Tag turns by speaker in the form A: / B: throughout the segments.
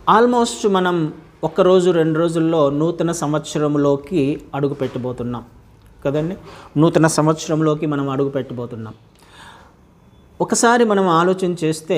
A: Almost మనం ఒక్క రోజు రెండు రోజుల్లో నూతన సంవత్సరంలోకి అడుగు పెట్టబోతున్నాం కదండి నూతన సంవత్సరంలోకి మనం అడుగు పెట్టబోతున్నాం ఒకసారి మనం ఆలోచన చేస్తే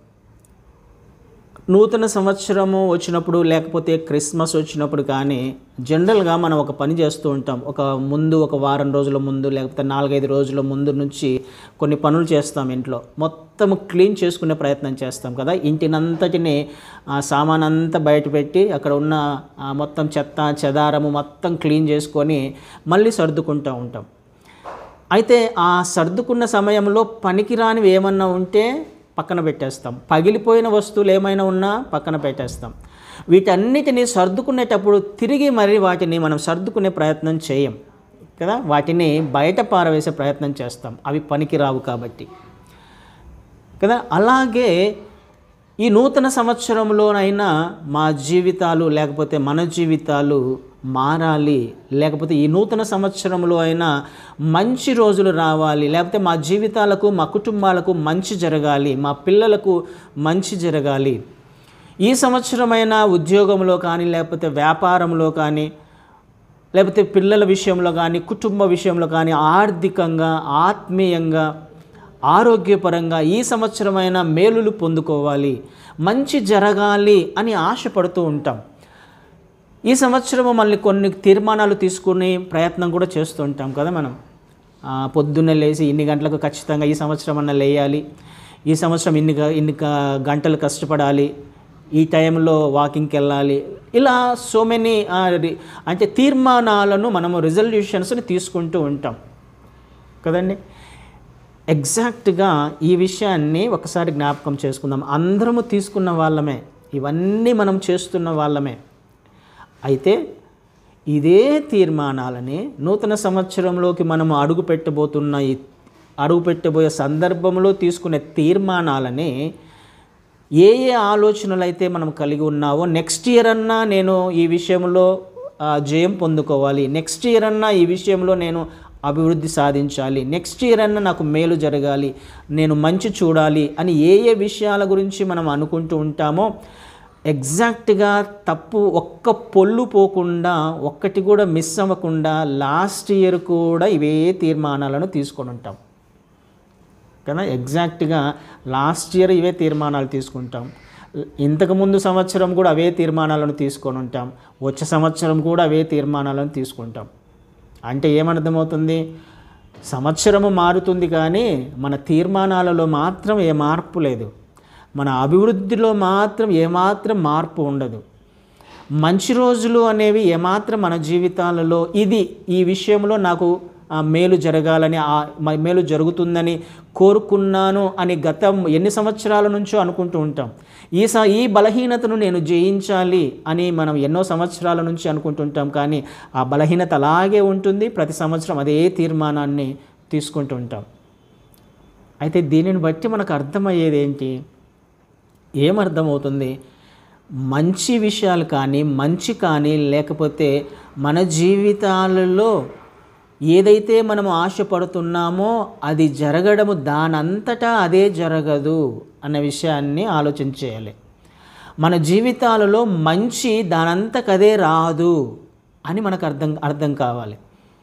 A: నూతన సంవత్సరము వచ్చినప్పుడు లేకపోతే క్రిస్మస్ వచ్చినప్పుడు కానీ జనరల్గా మనం ఒక పని చేస్తూ ఉంటాం ఒక ముందు ఒక వారం రోజుల ముందు లేకపోతే నాలుగైదు రోజుల ముందు నుంచి కొన్ని పనులు చేస్తాం ఇంట్లో మొత్తం క్లీన్ చేసుకునే ప్రయత్నం చేస్తాం కదా ఇంటినంతటిని ఆ సామాన్ అంతా బయట పెట్టి అక్కడ ఉన్న ఆ మొత్తం చెత్త చెదారము మొత్తం క్లీన్ చేసుకొని మళ్ళీ సర్దుకుంటూ ఉంటాం అయితే ఆ సర్దుకున్న సమయంలో పనికిరానివి ఏమన్నా ఉంటే పక్కన పెట్టేస్తాం పగిలిపోయిన వస్తువులు ఏమైనా ఉన్నా పక్కన పెట్టేస్తాం వీటన్నిటిని సర్దుకునేటప్పుడు తిరిగి మరి వాటిని మనం సర్దుకునే ప్రయత్నం చేయం కదా వాటిని బయట పారవేసే ప్రయత్నం చేస్తాం అవి పనికిరావు కాబట్టి కదా అలాగే ఈ నూతన సంవత్సరంలోనైనా మా జీవితాలు లేకపోతే మన జీవితాలు మారాలి లేకపోతే ఈ నూతన సంవత్సరంలో అయినా మంచి రోజులు రావాలి లేకపోతే మా జీవితాలకు మా కుటుంబాలకు మంచి జరగాలి మా పిల్లలకు మంచి జరగాలి ఈ సంవత్సరమైన ఉద్యోగంలో కానీ లేకపోతే వ్యాపారంలో కానీ లేకపోతే పిల్లల విషయంలో కానీ కుటుంబ విషయంలో కానీ ఆర్థికంగా ఆత్మీయంగా ఆరోగ్యపరంగా ఈ సంవత్సరమైన మేలులు పొందుకోవాలి మంచి జరగాలి అని ఆశపడుతూ ఉంటాం ఈ సంవత్సరం మళ్ళీ కొన్ని తీర్మానాలు తీసుకునే ప్రయత్నం కూడా చేస్తూ ఉంటాం కదా మనం ఆ, పొద్దున్నే లేచి ఇన్ని గంటలకు ఖచ్చితంగా ఈ సంవత్సరం అన్న లేయాలి ఈ సంవత్సరం ఇన్ని గ- ఇన్ని గ- గంటలు కష్టపడాలి ఈ టైంలో వాకింగ్కి వెళ్ళాలి ఇలా సో మెనీ అంటే తీర్మానాలను మనము రిజల్యూషన్స్ని తీసుకుంటూ ఉంటాం కదండి ఎగ్జాక్ట్గా ఈ విషయాన్ని ఒకసారి జ్ఞాపకం చేసుకుందాం అందరము తీసుకున్న వాళ్ళమే ఇవన్నీ మనం చేస్తున్న వాళ్ళమే అయితే ఇదే తీర్మానాలని నూతన సంవత్సరంలోకి మనము అడుగు పెట్టబోతున్న ఈ అడుగు పెట్టబోయే సందర్భంలో తీసుకునే తీర్మానాలని ఏ ఏ ఆలోచనలు అయితే మనం కలిగి ఉన్నావో నెక్స్ట్ ఇయర్ అన్నా నేను ఈ విషయంలో ఆ, జయం పొందుకోవాలి నెక్స్ట్ ఇయర్ అన్నా ఈ విషయంలో నేను అభివృద్ధి సాధించాలి నెక్స్ట్ ఇయర్ అన్నా నాకు మేలు జరగాలి నేను మంచి చూడాలి అని ఏ ఏ విషయాల గురించి మనం అనుకుంటూ ఉంటామో ఎగ్జాక్ట్గా తప్పు ఒక్క పొల్లు పోకుండా ఒక్కటి కూడా మిస్ అవ్వకుండా లాస్ట్ ఇయర్ కూడా ఇవే తీర్మానాలను తీసుకొని ఉంటాం కదా ఎగ్జాక్ట్గా లాస్ట్ ఇయర్ ఇవే తీర్మానాలు తీసుకుంటాం ఇంతకుముందు సంవత్సరం కూడా అవే తీర్మానాలను తీసుకొని ఉంటాం వచ్చే సంవత్సరం కూడా అవే తీర్మానాలను తీసుకుంటాం అంటే ఏమర్థమవుతుంది సంవత్సరము మారుతుంది కానీ మన తీర్మానాలలో మాత్రం ఏ మార్పు లేదు మన అభివృద్ధిలో మాత్రం ఏమాత్రం మార్పు ఉండదు మంచి రోజులు అనేవి ఏమాత్రం మన జీవితాలలో ఇది ఈ విషయంలో నాకు ఆ మేలు జరగాలని ఆ మ- మేలు జరుగుతుందని కోరుకున్నాను అని గతం ఎన్ని సంవత్సరాల నుంచో అనుకుంటూ ఉంటాం ఈ స ఈ బలహీనతను నేను జయించాలి అని మనం ఎన్నో సంవత్సరాల నుంచి అనుకుంటుంటాం కానీ ఆ బలహీనత అలాగే ఉంటుంది ప్రతి సంవత్సరం అదే తీర్మానాన్ని తీసుకుంటూ ఉంటాం అయితే దీనిని బట్టి మనకు అర్థమయ్యేది ఏంటి ఏమర్థమవుతుంది మంచి విషయాలు కానీ మంచి కానీ లేకపోతే మన జీవితాలలో ఏదైతే మనం ఆశపడుతున్నామో అది జరగడము దానంతటా అదే జరగదు అన్న విషయాన్ని ఆలోచన చేయాలి మన జీవితాలలో మంచి దానంతకదే రాదు అని మనకు అర్థం అర్థం కావాలి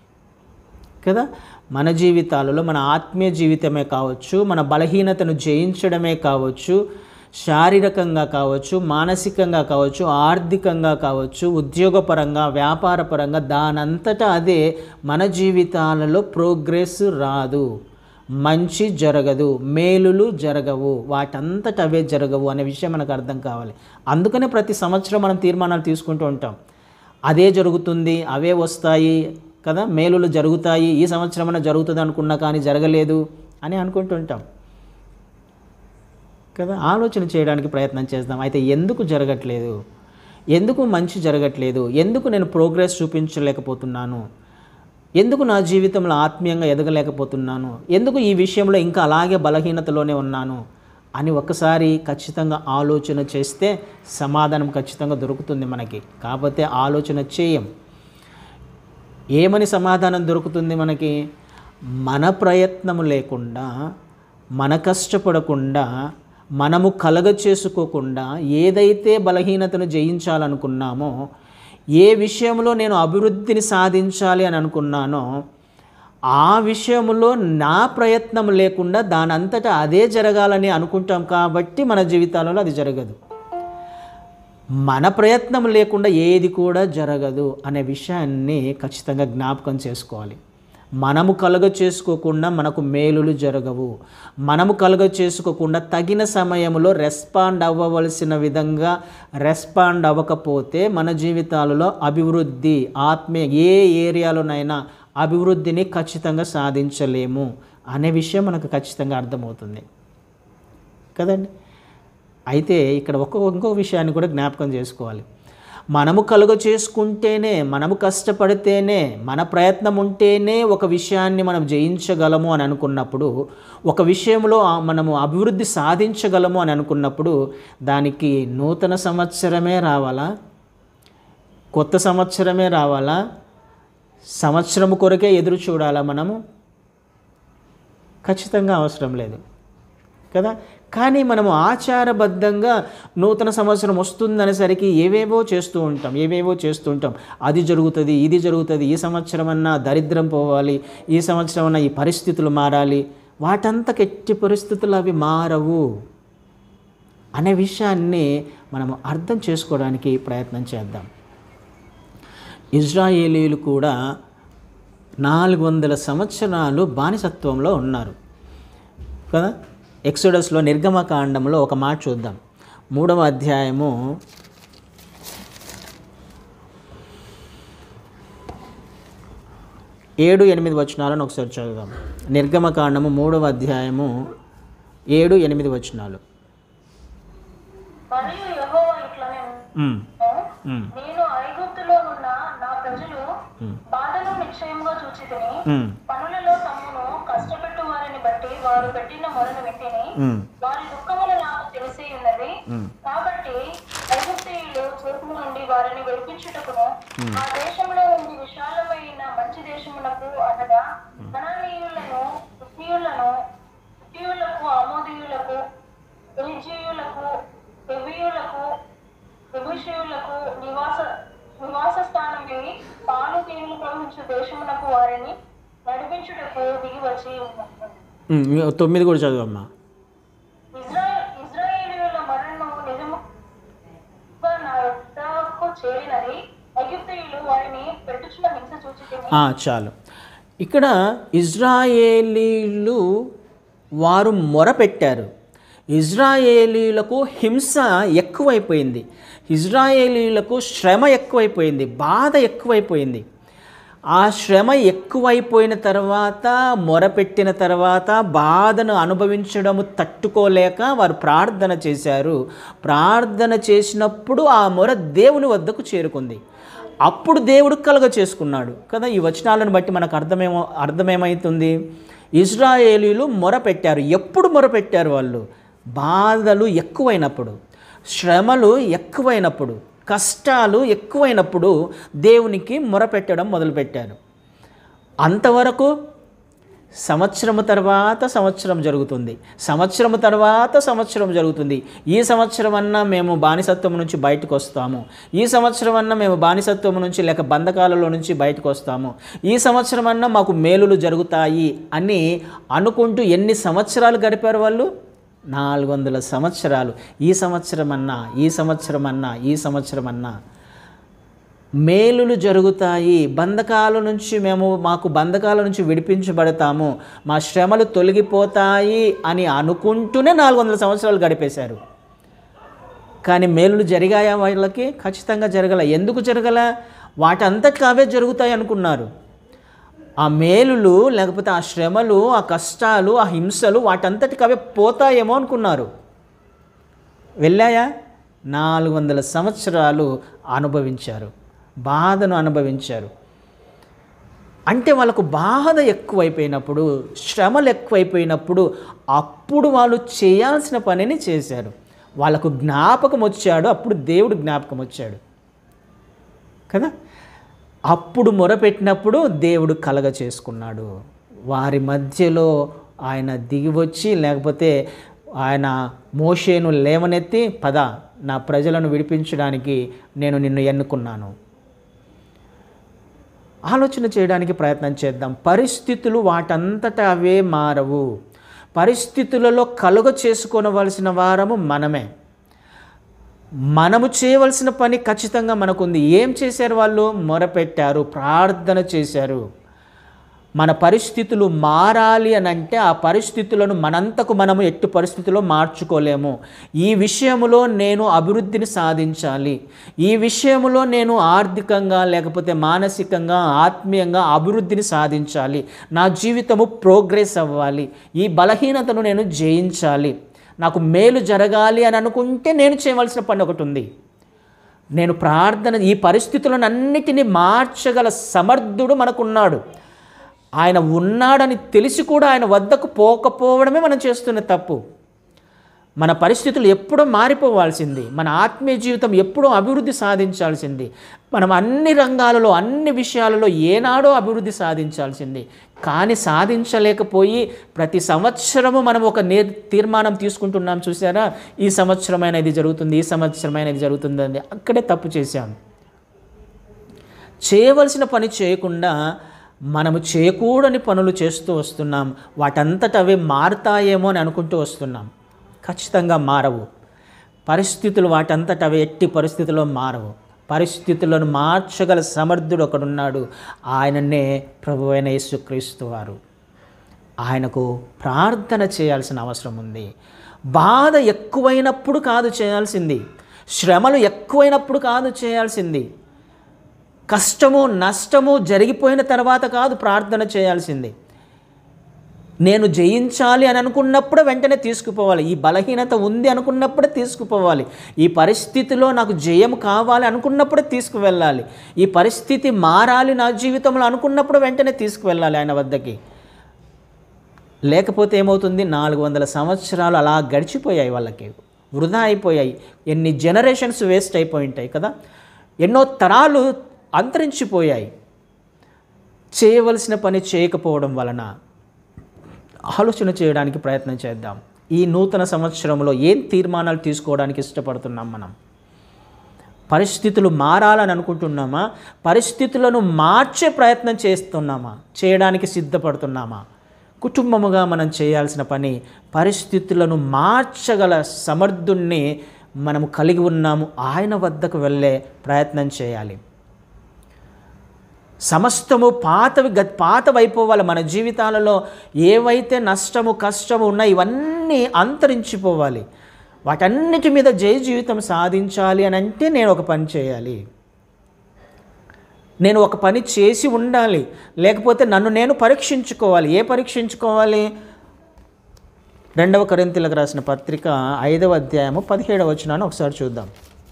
A: కదా మన జీవితాలలో మన ఆత్మీయ జీవితమే కావచ్చు మన బలహీనతను జయించడమే కావచ్చు శారీరకంగా కావచ్చు మానసికంగా కావచ్చు ఆర్థికంగా కావచ్చు ఉద్యోగపరంగా వ్యాపారపరంగా దానంతటా అదే మన జీవితాలలో ప్రోగ్రెస్ రాదు మంచి జరగదు మేలులు జరగవు వాటంతట అవే జరగవు అనే విషయం మనకు అర్థం కావాలి అందుకనే ప్రతి సంవత్సరం మనం తీర్మానాలు తీసుకుంటూ ఉంటాం అదే జరుగుతుంది అవే వస్తాయి కదా మేలులు జరుగుతాయి ఈ సంవత్సరమైనా జరుగుతుంది అనుకున్నా కానీ జరగలేదు అని అనుకుంటుంటాం కదా ఆలోచన చేయడానికి ప్రయత్నం చేద్దాం అయితే ఎందుకు జరగట్లేదు ఎందుకు మంచి జరగట్లేదు ఎందుకు నేను ప్రోగ్రెస్ చూపించలేకపోతున్నాను ఎందుకు నా జీవితంలో ఆత్మీయంగా ఎదగలేకపోతున్నాను ఎందుకు ఈ విషయంలో ఇంకా అలాగే బలహీనతలోనే ఉన్నాను అని ఒకసారి ఖచ్చితంగా ఆలోచన చేస్తే సమాధానం ఖచ్చితంగా దొరుకుతుంది మనకి కాకపోతే ఆలోచన చేయం ఏమని సమాధానం దొరుకుతుంది మనకి మన ప్రయత్నం లేకుండా మన కష్టపడకుండా మనము కలగ చేసుకోకుండా ఏదైతే బలహీనతను జయించాలనుకున్నామో ఏ విషయంలో నేను అభివృద్ధిని సాధించాలి అని అనుకున్నానో ఆ విషయంలో నా ప్రయత్నం లేకుండా దాని అంతటా అదే జరగాలని అనుకుంటాం కాబట్టి మన జీవితాలలో అది జరగదు మన ప్రయత్నం లేకుండా ఏది కూడా జరగదు అనే విషయాన్ని ఖచ్చితంగా జ్ఞాపకం చేసుకోవాలి మనము కలుగ చేసుకోకుండా మనకు మేలులు జరగవు మనము కలుగ చేసుకోకుండా తగిన సమయంలో రెస్పాండ్ అవ్వవలసిన విధంగా రెస్పాండ్ అవ్వకపోతే మన జీవితాలలో అభివృద్ధి ఆత్మీయ ఏ ఏరియాలోనైనా అభివృద్ధిని ఖచ్చితంగా సాధించలేము అనే విషయం మనకు ఖచ్చితంగా అర్థమవుతుంది కదండి అయితే ఇక్కడ ఒక్క ఇంకో విషయాన్ని కూడా జ్ఞాపకం చేసుకోవాలి మనము కలుగ చేసుకుంటేనే మనము కష్టపడితేనే మన ప్రయత్నం ఉంటేనే ఒక విషయాన్ని మనం జయించగలము అని అనుకున్నప్పుడు ఒక విషయంలో ఆ- మనము అభివృద్ధి సాధించగలము అని అనుకున్నప్పుడు దానికి నూతన సంవత్సరమే రావాలా కొత్త సంవత్సరమే రావాలా సంవత్సరం కొరకే ఎదురు చూడాలా మనము ఖచ్చితంగా అవసరం లేదు కదా కానీ మనము ఆచారబద్ధంగా నూతన సంవత్సరం వస్తుందనేసరికి ఏవేవో చేస్తూ ఉంటాం ఏవేవో చేస్తూ ఉంటాం అది జరుగుతుంది ఇది జరుగుతుంది ఈ సంవత్సరం అన్నా దరిద్రం పోవాలి ఈ సంవత్సరం అన్నా ఈ పరిస్థితులు మారాలి వాటంతకు ఎట్టి పరిస్థితులు అవి మారవు అనే విషయాన్ని మనము అర్థం చేసుకోవడానికి ప్రయత్నం చేద్దాం ఇజ్రాయేలీలు కూడా నాలుగు వందల సంవత్సరాలు బానిసత్వంలో ఉన్నారు కదా ఎక్సోడస్లో నిర్గమకాండంలో ఒక మాట చూద్దాం మూడవ అధ్యాయము ఏడు ఎనిమిది వచనాలను ఒకసారి చదువుదాం నిర్గమకాండము మూడవ అధ్యాయము ఏడు ఎనిమిది వచనాలు
B: మరియు యెహోవా ఇట్లనే
A: ఉమ్, ఉమ్,
B: నేను ఐగుప్తులో ఉన్న నా ప్రజలు బాధను నిశ్చయంగా చూచితిని
A: ఉమ్,
B: పనులలో తమ్మును కష్టపెట్టు వారిని బట్టి వారు పెట్టిన మొరను వింటిని
A: ఉమ్,
B: వారి దుఃఖములు నాకు తెలిసి ఉన్నది
A: ఉమ్.
B: కాబట్టి ఐగుప్తీయులు చేతుల నుండి వారిని విడిపించుటకును ఆ దేశంలో నుండి విశాలమైన మంచి దేశమునకు అనగా ధనానీయులను ఉత్తీయులను ఉత్తీయులకు ఆమోదీయులకు ఎలిజీయులకు ఎవియులకు విభూషయులకు నివాస నివాస స్థానం పాలు తేనెలు ప్రవహించు దేశమునకు వారిని నడిపించుటకు దిగి వచ్చి ఉన్నాను
A: ఉమ్, తొమ్మిది కూడా చదువమ్మా
B: ఇజ్రాయెల్ ఇజ్రాయేలీయుల మరణము నిజముగా నా యొద్దకు చేరినది ఐగుప్తీయులు వారిని పెట్టుచున్న హింస చూచి
A: ఆ, చాలు ఇక్కడ ఇజ్రాయేలీలు వారు మొరపెట్టారు ఇజ్రాయేలీలకు హింస ఎక్కువైపోయింది ఇజ్రాయేలీలకు శ్రమ ఎక్కువైపోయింది బాధ ఎక్కువైపోయింది ఆ శ్రమ ఎక్కువైపోయిన తర్వాత మొరపెట్టిన తర్వాత బాధను అనుభవించడము తట్టుకోలేక వారు ప్రార్థన చేశారు ప్రార్థన చేసినప్పుడు ఆ మొర దేవుని వద్దకు చేరుకుంది అప్పుడు దేవుడు కలుగ చేసుకున్నాడు కదా ఈ వచనాలను బట్టి మనకు అర్థమేమో అర్థమేమవుతుంది ఇజ్రాయేలీలు మొరపెట్టారు ఎప్పుడు మొరపెట్టారు వాళ్ళు బాధలు ఎక్కువైనప్పుడు శ్రమలు ఎక్కువైనప్పుడు కష్టాలు ఎక్కువైనప్పుడు దేవునికి మొరపెట్టడం మొదలుపెట్టారు అంతవరకు సంవత్సరము తర్వాత సంవత్సరం జరుగుతుంది సంవత్సరము తర్వాత సంవత్సరం జరుగుతుంది ఈ సంవత్సరం అన్నా మేము బానిసత్వం నుంచి బయటకు వస్తాము ఈ సంవత్సరం అన్నా మేము బానిసత్వం నుంచి లేక బంధకాలలో నుంచి బయటకు వస్తాము ఈ సంవత్సరం అన్నా మాకు మేలులు జరుగుతాయి అని అనుకుంటూ ఎన్ని సంవత్సరాలు గడిపారు వాళ్ళు నాలుగు వందల సంవత్సరాలు ఈ సంవత్సరం అన్నా ఈ సంవత్సరం అన్నా ఈ సంవత్సరం అన్నా మేలులు జరుగుతాయి బంధకాల నుంచి మేము మాకు బంధకాల నుంచి విడిపించబడతాము మా శ్రమలు తొలగిపోతాయి అని అనుకుంటూనే నాలుగు వందల సంవత్సరాలు గడిపేశారు కానీ మేలులు జరిగాయా వాళ్ళకి ఖచ్చితంగా జరగల ఎందుకు జరగల వాటంతటికి అవే జరుగుతాయి అనుకున్నారు ఆ మేలులు లేకపోతే ఆ శ్రమలు ఆ కష్టాలు ఆ హింసలు వాటంతటికి అవే పోతాయేమో అనుకున్నారు వెళ్ళాయా నాలుగు వందల సంవత్సరాలు అనుభవించారు బాధను అనుభవించారు అంటే వాళ్ళకు బాధ ఎక్కువైపోయినప్పుడు శ్రమలు ఎక్కువైపోయినప్పుడు అప్పుడు వాళ్ళు చేయాల్సిన పనిని చేశారు వాళ్ళకు జ్ఞాపకం వచ్చాడు అప్పుడు దేవుడు జ్ఞాపకం వచ్చాడు కదా అప్పుడు మొరపెట్టినప్పుడు దేవుడు కలగ చేసుకున్నాడు వారి మధ్యలో ఆయన దిగి వచ్చి లేకపోతే ఆయన మోషేను లేవనెత్తి పద నా ప్రజలను విడిపించడానికి నేను నిన్ను ఎన్నుకున్నాను ఆలోచన చేయడానికి ప్రయత్నం చేద్దాం పరిస్థితులు వాటంతట అవే మారవు పరిస్థితులలో కలుగ చేసుకోనవలసిన వారము మనమే మనము చేయవలసిన పని ఖచ్చితంగా మనకుంది ఏం చేశారు వాళ్ళు మొరపెట్టారు ప్రార్థన చేశారు మన పరిస్థితులు మారాలి అని అంటే ఆ పరిస్థితులను మనంతకు మనము ఎట్టి పరిస్థితుల్లో మార్చుకోలేము ఈ విషయములో నేను అభివృద్ధిని సాధించాలి ఈ విషయములో నేను ఆర్థికంగా లేకపోతే మానసికంగా ఆత్మీయంగా అభివృద్ధిని సాధించాలి నా జీవితము ప్రోగ్రెస్ అవ్వాలి ఈ బలహీనతను నేను జయించాలి నాకు మేలు జరగాలి అని అనుకుంటే నేను చేయవలసిన పని ఒకటి ఉంది నేను ప్రార్థన ఈ పరిస్థితులను అన్నిటినీ మార్చగల సమర్థుడు మనకున్నాడు ఆయన ఉన్నాడని తెలిసి కూడా ఆయన వద్దకు పోకపోవడమే మనం చేస్తున్న తప్పు మన పరిస్థితులు ఎప్పుడూ మారిపోవాల్సింది మన ఆత్మీయ జీవితం ఎప్పుడూ అభివృద్ధి సాధించాల్సింది మనం అన్ని రంగాలలో అన్ని విషయాలలో ఏనాడో అభివృద్ధి సాధించాల్సింది కానీ సాధించలేకపోయి ప్రతి సంవత్సరము మనం ఒక నే తీర్మానం తీసుకుంటున్నాం చూసారా ఈ సంవత్సరమైన ఇది జరుగుతుంది ఈ సంవత్సరమైన ఇది జరుగుతుంది అని అక్కడే తప్పు చేశాం చేయవలసిన పని చేయకుండా మనము చేయకూడని పనులు చేస్తూ వస్తున్నాం వాటంతట అవే మారుతాయేమో అని అనుకుంటూ వస్తున్నాం ఖచ్చితంగా మారవు పరిస్థితులు వాటంతట అవి ఎట్టి పరిస్థితుల్లో మారవు పరిస్థితులను మార్చగల సమర్థుడు ఒకడున్నాడు ఆయననే ప్రభు అయిన యేసుక్రీస్తు వారు ఆయనకు ప్రార్థన చేయాల్సిన అవసరం ఉంది బాధ ఎక్కువైనప్పుడు కాదు చేయాల్సింది శ్రమలు ఎక్కువైనప్పుడు కాదు చేయాల్సింది కష్టము నష్టము జరిగిపోయిన తర్వాత కాదు ప్రార్థన చేయాల్సింది నేను జయించాలి అని అనుకున్నప్పుడు వెంటనే తీసుకుపోవాలి ఈ బలహీనత ఉంది అనుకున్నప్పుడే తీసుకుపోవాలి ఈ పరిస్థితిలో నాకు జయం కావాలి అనుకున్నప్పుడే తీసుకువెళ్ళాలి ఈ పరిస్థితి మారాలి నా జీవితంలో అనుకున్నప్పుడు వెంటనే తీసుకువెళ్ళాలి ఆయన వద్దకి లేకపోతే ఏమవుతుంది నాలుగు వందల సంవత్సరాలు అలా గడిచిపోయాయి వాళ్ళకి వృధా అయిపోయాయి ఎన్ని జనరేషన్స్ వేస్ట్ అయిపోయి ఉంటాయి కదా ఎన్నో తరాలు అంతరించిపోయాయి చేయవలసిన పని చేయకపోవడం వలన ఆలోచన చేయడానికి ప్రయత్నం చేద్దాం ఈ నూతన సంవత్సరంలో ఏం తీర్మానాలు తీసుకోవడానికి ఇష్టపడుతున్నాం మనం పరిస్థితులు మారాలని అనుకుంటున్నామా పరిస్థితులను మార్చే ప్రయత్నం చేస్తున్నామా చేయడానికి సిద్ధపడుతున్నామా కుటుంబముగా మనం చేయాల్సిన పని పరిస్థితులను మార్చగల సమర్థుణ్ణి మనము కలిగి ఉన్నాము ఆయన వద్దకు వెళ్ళే ప్రయత్నం చేయాలి సమస్తము పాతవి గ పాతవైపోవాలి మన జీవితాలలో ఏవైతే నష్టము కష్టము ఉన్నాయో ఇవన్నీ అంతరించిపోవాలి వాటన్నిటి మీద జయ జీవితం సాధించాలి అని అంటే నేను ఒక పని చేయాలి నేను ఒక పని చేసి ఉండాలి లేకపోతే నన్ను నేను పరీక్షించుకోవాలి ఏ పరీక్షించుకోవాలి రెండవ కొరింతలకు రాసిన పత్రిక ఐదవ అధ్యాయము పదిహేడవ వచనాన్ని ఒకసారి చూద్దాం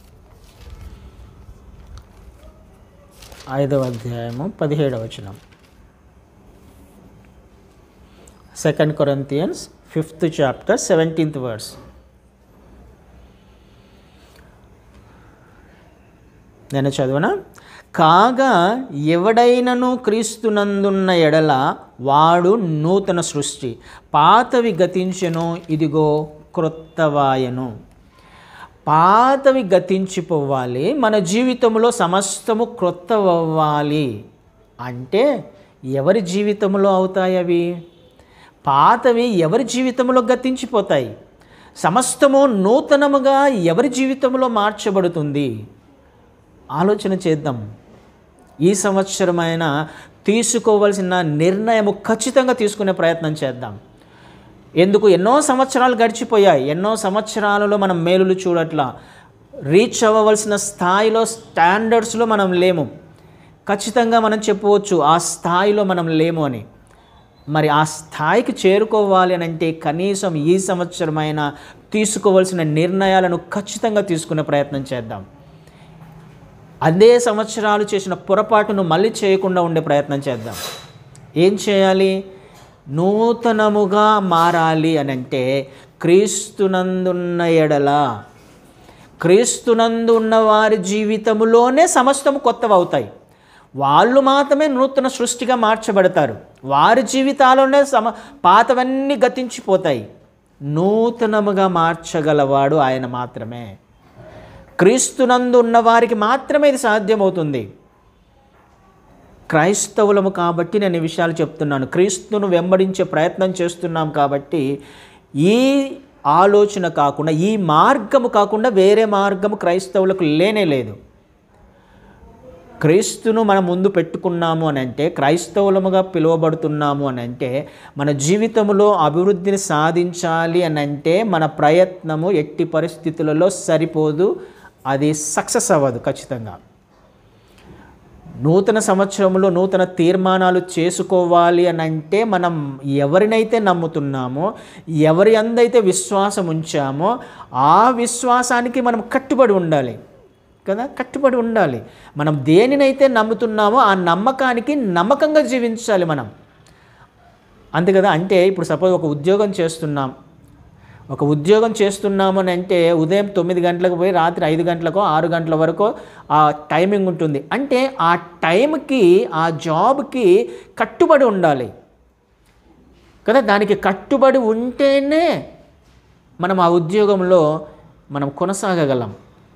A: ఐదవ అధ్యాయము పదిహేడవ వచనం second Corinthians fifth chapter seventeenth verse నేను చదువునా కాగా ఎవడైనను క్రీస్తునందున్న ఎడల వాడు నూతన సృష్టి పాతవి గతించెను ఇదిగో క్రొత్తవాయను పాతవి గతించిపోవాలి మన జీవితంలో సమస్తము క్రొత్త అవ్వాలి అంటే ఎవరి జీవితంలో అవుతాయి అవి పాతవి ఎవరి జీవితంలో గతించిపోతాయి సమస్తము నూతనముగా ఎవరి జీవితంలో మార్చబడుతుంది ఆలోచన చేద్దాం ఈ సంవత్సరమైన తీసుకోవలసిన నిర్ణయము ఖచ్చితంగా తీసుకునే ప్రయత్నం చేద్దాం ఎందుకు ఎన్నో సంవత్సరాలు గడిచిపోయాయి ఎన్నో సంవత్సరాలలో మనం మేలులు చూడట్లా రీచ్ అవ్వవలసిన స్థాయిలో స్టాండర్డ్స్లో మనం లేము ఖచ్చితంగా మనం చెప్పవచ్చు ఆ స్థాయిలో మనం లేము అని మరి ఆ స్థాయికి చేరుకోవాలి అని అంటే కనీసం ఈ సంవత్సరమైన తీసుకోవలసిన నిర్ణయాలను ఖచ్చితంగా తీసుకునే ప్రయత్నం చేద్దాం అదే సంవత్సరాలు చేసిన పొరపాటును మళ్ళీ చేయకుండా ఉండే ప్రయత్నం చేద్దాం ఏం చేయాలి నూతనముగా మారాలి అని అంటే క్రీస్తునందున్న ఎడల క్రీస్తునందు ఉన్న వారి జీవితములోనే సమస్తము కొత్తవి అవుతాయి వాళ్ళు మాత్రమే నూతన సృష్టిగా మార్చబడతారు వారి జీవితాల్లోనే సమ పాతవన్నీ గతించిపోతాయి నూతనముగా మార్చగలవాడు ఆయన మాత్రమే క్రీస్తునందు ఉన్న వారికి మాత్రమే ఇది సాధ్యమవుతుంది క్రైస్తవులము కాబట్టి నేను ఈ విషయాలు చెప్తున్నాను క్రీస్తును వెంబడించే ప్రయత్నం చేస్తున్నాం కాబట్టి ఈ ఆలోచన కాకుండా ఈ మార్గము కాకుండా వేరే మార్గము క్రైస్తవులకు లేనే లేదు క్రీస్తును మనం ముందు పెట్టుకున్నాము అని అంటే క్రైస్తవులముగా పిలువబడుతున్నాము అని అంటే మన జీవితంలో అభివృద్ధిని సాధించాలి అని అంటే మన ప్రయత్నము ఎట్టి పరిస్థితులలో సరిపోదు అది సక్సెస్ అవ్వదు ఖచ్చితంగా నూతన సంవత్సరంలో నూతన తీర్మానాలు చేసుకోవాలి అని అంటే మనం ఎవరినైతే నమ్ముతున్నామో ఎవరి అందైతే విశ్వాసం ఉంచామో ఆ విశ్వాసానికి మనం కట్టుబడి ఉండాలి కదా కట్టుబడి ఉండాలి మనం దేనినైతే నమ్ముతున్నామో ఆ నమ్మకానికి నమ్మకంగా జీవించాలి మనం అంతే కదా అంటే ఇప్పుడు సపోజ్ ఒక ఉద్యోగం చేస్తున్నాం ఒక ఉద్యోగం చేస్తున్నాము అని అంటే ఉదయం తొమ్మిది గంటలకు పోయి రాత్రి ఐదు గంటలకో ఆరు గంటల వరకు ఆ టైమింగ్ ఉంటుంది అంటే ఆ టైంకి ఆ జాబ్కి కట్టుబడి ఉండాలి కదా దానికి కట్టుబడి ఉంటేనే మనం ఆ ఉద్యోగంలో మనం కొనసాగగలం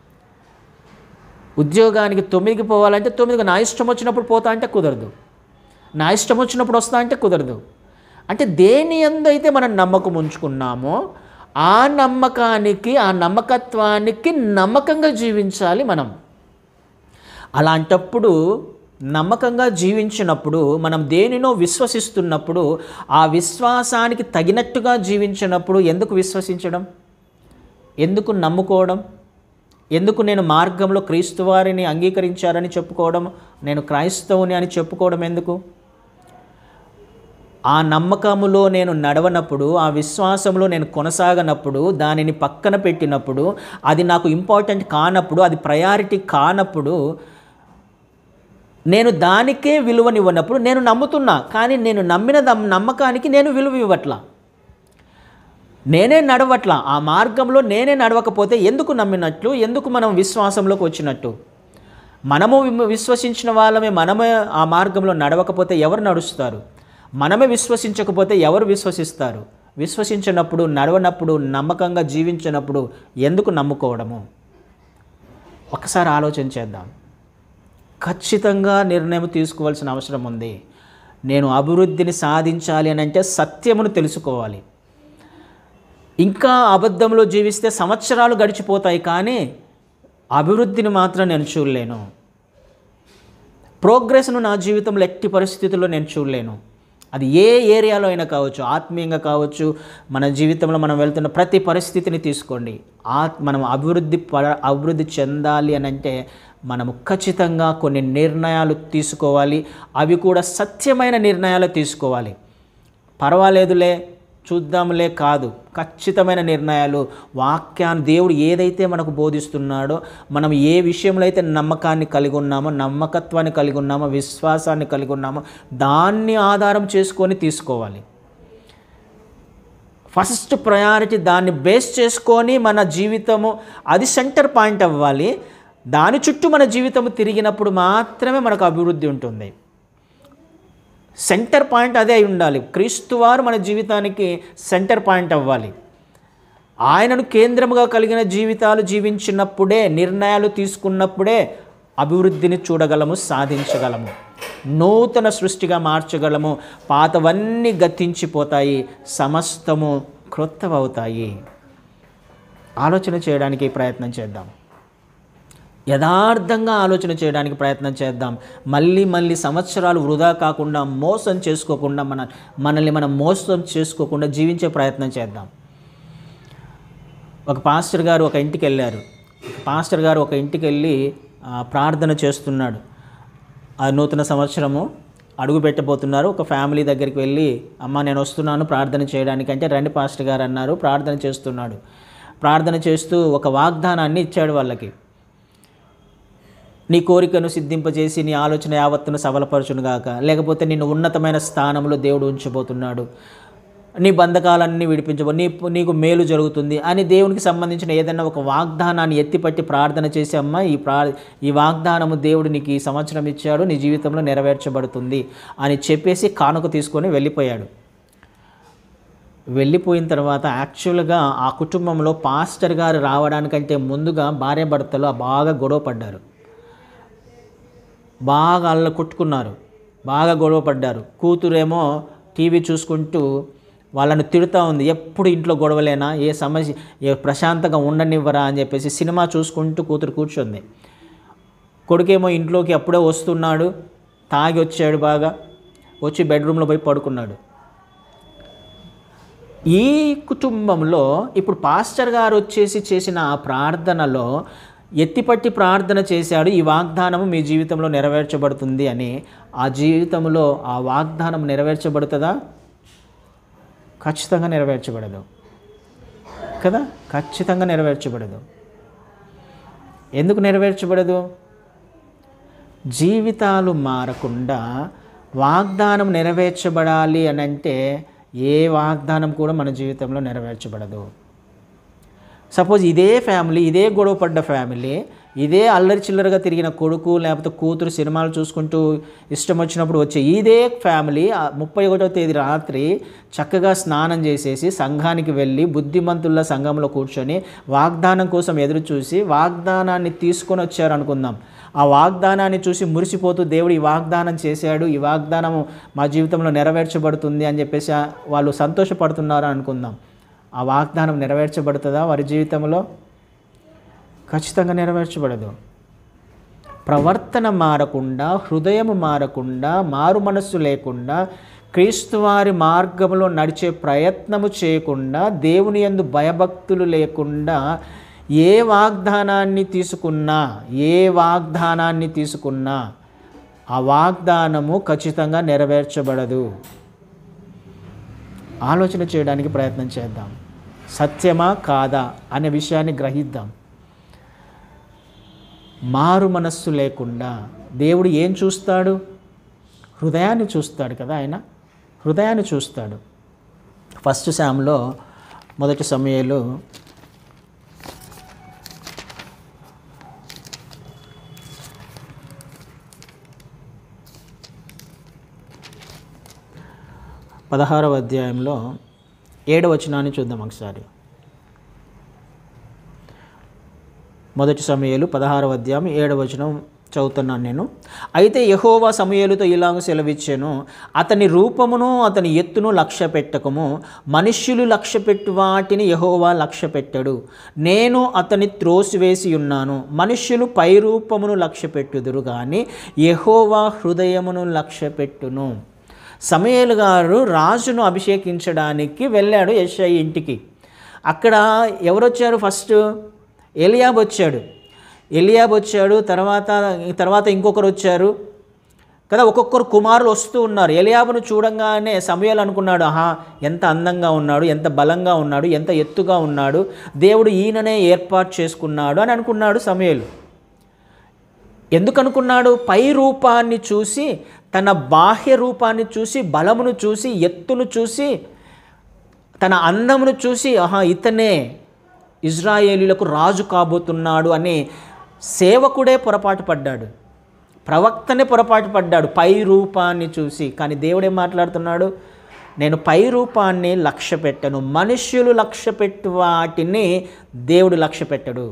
A: ఉద్యోగానికి తొమ్మిదికి పోవాలంటే తొమ్మిదికి నా ఇష్టం వచ్చినప్పుడు పోతా అంటే కుదరదు నా ఇష్టం వచ్చినప్పుడు వస్తా అంటే కుదరదు అంటే దేని ఎందైతే మనం నమ్మకం ఉంచుకున్నామో ఆ నమ్మకానికి ఆ నమ్మకత్వానికి నమ్మకంగా జీవించాలి మనం అలాంటప్పుడు నమ్మకంగా జీవించినప్పుడు మనం దేనినో విశ్వసిస్తున్నప్పుడు ఆ విశ్వాసానికి తగినట్టుగా జీవించినప్పుడు ఎందుకు విశ్వసించడం ఎందుకు నమ్ముకోవడం ఎందుకు నేను మార్గంలో క్రీస్తు వారిని అంగీకరించారని చెప్పుకోవడం నేను క్రైస్తవుని అని చెప్పుకోవడం ఎందుకు ఆ నమ్మకములో నేను నడవనప్పుడు ఆ విశ్వాసంలో నేను కొనసాగనప్పుడు దానిని పక్కన పెట్టినప్పుడు అది నాకు ఇంపార్టెంట్ కానప్పుడు అది ప్రయారిటీ కానప్పుడు నేను దానికే విలువనివ్వనప్పుడు నేను నమ్ముతున్నా కానీ నేను నమ్మిన దమ్- నమ్మకానికి నేను విలువ ఇవ్వట్లా నేనే నడవట్లా ఆ మార్గంలో నేనే నడవకపోతే ఎందుకు నమ్మినట్లు ఎందుకు మనం విశ్వాసంలోకి వచ్చినట్టు మనము విమ- విశ్వసించిన వాళ్ళమే మనమే ఆ మార్గంలో నడవకపోతే ఎవరు నడుస్తారు మనమే విశ్వసించకపోతే ఎవరు విశ్వసిస్తారు విశ్వసించినప్పుడు నడవనప్పుడు నమ్మకంగా జీవించినప్పుడు ఎందుకు నమ్ముకోవడము ఒకసారి ఆలోచన చేద్దాం ఖచ్చితంగా నిర్ణయం తీసుకోవాల్సిన అవసరం ఉంది నేను అభివృద్ధిని సాధించాలి అని అంటే సత్యమును తెలుసుకోవాలి ఇంకా అబద్ధంలో జీవిస్తే సంవత్సరాలు గడిచిపోతాయి కానీ అభివృద్ధిని మాత్రం నేను చూడలేను ప్రోగ్రెస్ను నా జీవితంలో ఎట్టి పరిస్థితుల్లో నేను చూడలేను అది ఏ ఏరియాలో అయినా కావచ్చు ఆత్మీయంగా కావచ్చు మన జీవితంలో మనం వెళ్తున్న ప్రతి పరిస్థితిని తీసుకోండి ఆత్ మనం అభివృద్ధి పర అభివృద్ధి చెందాలి అని అంటే మనము ఖచ్చితంగా కొన్ని నిర్ణయాలు తీసుకోవాలి అవి కూడా సత్యమైన నిర్ణయాలు తీసుకోవాలి పర్వాలేదులే చూద్దాంలే కాదు ఖచ్చితమైన నిర్ణయాలు వాక్యాన్ని దేవుడు ఏదైతే మనకు బోధిస్తున్నాడో మనం ఏ విషయంలో అయితే నమ్మకాన్ని కలిగి ఉన్నామో నమ్మకత్వాన్ని కలిగి ఉన్నామో విశ్వాసాన్ని కలిగి ఉన్నామో దాన్ని ఆధారం చేసుకొని తీసుకోవాలి ఫస్ట్ ప్రయారిటీ దాన్ని బేస్ చేసుకొని మన జీవితము అది సెంటర్ పాయింట్ అవ్వాలి దాని చుట్టూ మన జీవితం తిరిగినప్పుడు మాత్రమే మనకు అభివృద్ధి ఉంటుంది సెంటర్ పాయింట్ అదే అయి ఉండాలి క్రీస్తువారు మన జీవితానికి సెంటర్ పాయింట్ అవ్వాలి ఆయనను కేంద్రముగా కలిగిన జీవితాలు జీవించినప్పుడే నిర్ణయాలు తీసుకున్నప్పుడే అభివృద్ధిని చూడగలము సాధించగలము నూతన సృష్టిగా మార్చగలము పాతవన్నీ గతించిపోతాయి సమస్తము క్రొత్తవవుతాయి ఆలోచన చేయడానికి ప్రయత్నం చేద్దాం యథార్థంగా ఆలోచన చేయడానికి ప్రయత్నం చేద్దాం మళ్ళీ మళ్ళీ సంవత్సరాలు వృధా కాకుండా మోసం చేసుకోకుండా మన మనల్ని మనం మోసం చేసుకోకుండా జీవించే ప్రయత్నం చేద్దాం ఒక పాస్టర్ గారు ఒక ఇంటికి వెళ్ళారు పాస్టర్ గారు ఒక ఇంటికి వెళ్ళి ఆ, ప్రార్థన చేస్తున్నాడు ఆ నూతన సంవత్సరము అడుగు పెట్టబోతున్నారు ఒక ఫ్యామిలీ దగ్గరికి వెళ్ళి అమ్మ నేను వస్తున్నాను ప్రార్థన చేయడానికి అంటే రండి పాస్టర్ గారు అన్నారు ప్రార్థన చేస్తున్నాడు ప్రార్థన చేస్తూ ఒక వాగ్దానాన్ని ఇచ్చాడు వాళ్ళకి నీ కోరికను సిద్ధింపజేసి నీ ఆలోచన యావత్తును సఫలపరచును గాక లేకపోతే నిన్ను ఉన్నతమైన స్థానంలో దేవుడు ఉంచబోతున్నాడు నీ బంధకాలన్నీ విడిపించబో నీ నీకు మేలు జరుగుతుంది అని దేవునికి సంబంధించిన ఏదైనా ఒక వాగ్దానాన్ని ఎత్తిపట్టి ప్రార్థన చేసి అమ్మ ఈ ప్రా ఈ వాగ్దానము దేవుడు నీకు ఈ సంవత్సరం ఇచ్చాడు నీ జీవితంలో నెరవేర్చబడుతుంది అని చెప్పేసి కానుక తీసుకొని వెళ్ళిపోయాడు వెళ్ళిపోయిన తర్వాత యాక్చువల్గా ఆ కుటుంబంలో పాస్టర్ గారు రావడానికంటే ముందుగా భార్య భర్తలు బాగా గొడవ పడ్డారు బాగా అల్ల కొట్టుకున్నారు బాగా గొడవ పడ్డారు కూతురేమో టీవీ చూసుకుంటూ వాళ్ళను తిడుతూ ఉంది ఎప్పుడు ఇంట్లో గొడవలేనా ఏ సమస్య ఏ ప్రశాంతంగా ఉండనివ్వరా అని చెప్పేసి సినిమా చూసుకుంటూ కూతురు కూర్చుంది కొడుకేమో ఇంట్లోకి అప్పుడే వస్తున్నాడు తాగి వచ్చాడు బాగా వచ్చి బెడ్రూమ్లో పోయి పడుకున్నాడు ఈ కుటుంబంలో ఇప్పుడు పాస్టర్ గారు వచ్చేసి చేసిన ఆ ప్రార్థనలో ఎత్తిపట్టి ప్రార్థన చేశాడు ఈ వాగ్దానం మీ జీవితంలో నెరవేర్చబడుతుంది అని ఆ జీవితంలో ఆ వాగ్దానం నెరవేర్చబడుతుందా ఖచ్చితంగా నెరవేర్చబడదు కదా ఖచ్చితంగా నెరవేర్చబడదు ఎందుకు నెరవేర్చబడదు జీవితాలు మారకుండా వాగ్దానం నెరవేర్చబడాలి అని అంటే ఏ వాగ్దానం కూడా మన జీవితంలో నెరవేర్చబడదు సపోజ్ ఇదే ఫ్యామిలీ ఇదే గొడవ పడ్డ ఫ్యామిలీ ఇదే అల్లరి చిల్లరగా తిరిగిన కొడుకు లేకపోతే కూతురు సినిమాలు చూసుకుంటూ ఇష్టం వచ్చినప్పుడు వచ్చే ఇదే ఫ్యామిలీ ఆ ముప్పై ఒకటో తేదీ రాత్రి చక్కగా స్నానం చేసేసి సంఘానికి వెళ్ళి బుద్ధిమంతుల సంఘంలో కూర్చొని వాగ్దానం కోసం ఎదురు చూసి వాగ్దానాన్ని తీసుకొని వచ్చారు అనుకుందాం ఆ వాగ్దానాన్ని చూసి మురిసిపోతూ దేవుడు ఈ వాగ్దానం చేశాడు ఈ వాగ్దానం మా జీవితంలో నెరవేర్చబడుతుంది అని చెప్పేసి ఆ- వాళ్ళు సంతోషపడుతున్నారు అనుకుందాం ఆ వాగ్దానం నెరవేర్చబడుతుందా వారి జీవితంలో ఖచ్చితంగా నెరవేర్చబడదు ప్రవర్తన మారకుండా హృదయం మారకుండా మారు మనస్సు లేకుండా క్రీస్తువారి మార్గంలో నడిచే ప్రయత్నము చేయకుండా దేవుని యందు భయభక్తులు లేకుండా ఏ వాగ్దానాన్ని తీసుకున్నా ఏ వాగ్దానాన్ని తీసుకున్నా ఆ వాగ్దానము ఖచ్చితంగా నెరవేర్చబడదు ఆలోచన చేయడానికి ప్రయత్నం చేద్దాం సత్యమా కాదా అనే విషయాన్ని గ్రహిద్దాం మారు మనస్సు లేకుండా దేవుడు ఏం చూస్తాడు హృదయాన్ని చూస్తాడు కదా ఆయన హృదయాన్ని చూస్తాడు ఫస్ట్ శామ్లో మొదటి సమయాలు పదహారవ అధ్యాయంలో ఏడవ వచనాన్ని చూద్దాం ఒకసారి మొదటి సమయాలు పదహారవ అధ్యాయం ఏడవ వచనం చదువుతున్నాను నేను అయితే యహోవా సమయాలతో ఇలాగ సెలవిచ్చాను అతని రూపమును అతని ఎత్తును లక్ష్య పెట్టకము మనుష్యులు లక్ష్య పెట్టు వాటిని యహోవా లక్ష్య పెట్టడు నేను అతని త్రోసివేసి ఉన్నాను మనుష్యులు పై రూపమును లక్ష్య పెట్టుదురు కానీ యహోవా హృదయమును లక్ష్య పెట్టును సమయలు గారు రాజును అభిషేకించడానికి వెళ్ళాడు యెషై ఇంటికి అక్కడ ఎవరు వచ్చారు ఫస్ట్ ఎలియాబ్ వచ్చాడు ఎలియాబ్ వచ్చాడు తర్వాత తర్వాత ఇంకొకరు వచ్చారు కదా ఒక్కొక్కరు కుమారులు వస్తూ ఉన్నారు ఎలియాబును చూడంగానే సమయాలు అనుకున్నాడు ఆహా ఎంత అందంగా ఉన్నాడు ఎంత బలంగా ఉన్నాడు ఎంత ఎత్తుగా ఉన్నాడు దేవుడు ఈయననే ఏర్పాటు చేసుకున్నాడు అని అనుకున్నాడు సమయలు ఎందుకు అనుకున్నాడు పై రూపాన్ని చూసి తన బాహ్య రూపాన్ని చూసి బలమును చూసి ఎత్తును చూసి తన అందమును చూసి ఆహా ఇతనే ఇజ్రాయేలీలకు రాజు కాబోతున్నాడు అనే సేవకుడే పొరపాటు పడ్డాడు ప్రవక్తనే పొరపాటు పడ్డాడు పై రూపాన్ని చూసి కానీ దేవుడేం మాట్లాడుతున్నాడు నేను పై రూపాన్ని లక్ష్య పెట్టను మనుష్యులు లక్ష్య పెట్టు వాటిని దేవుడు లక్ష్య పెట్టడు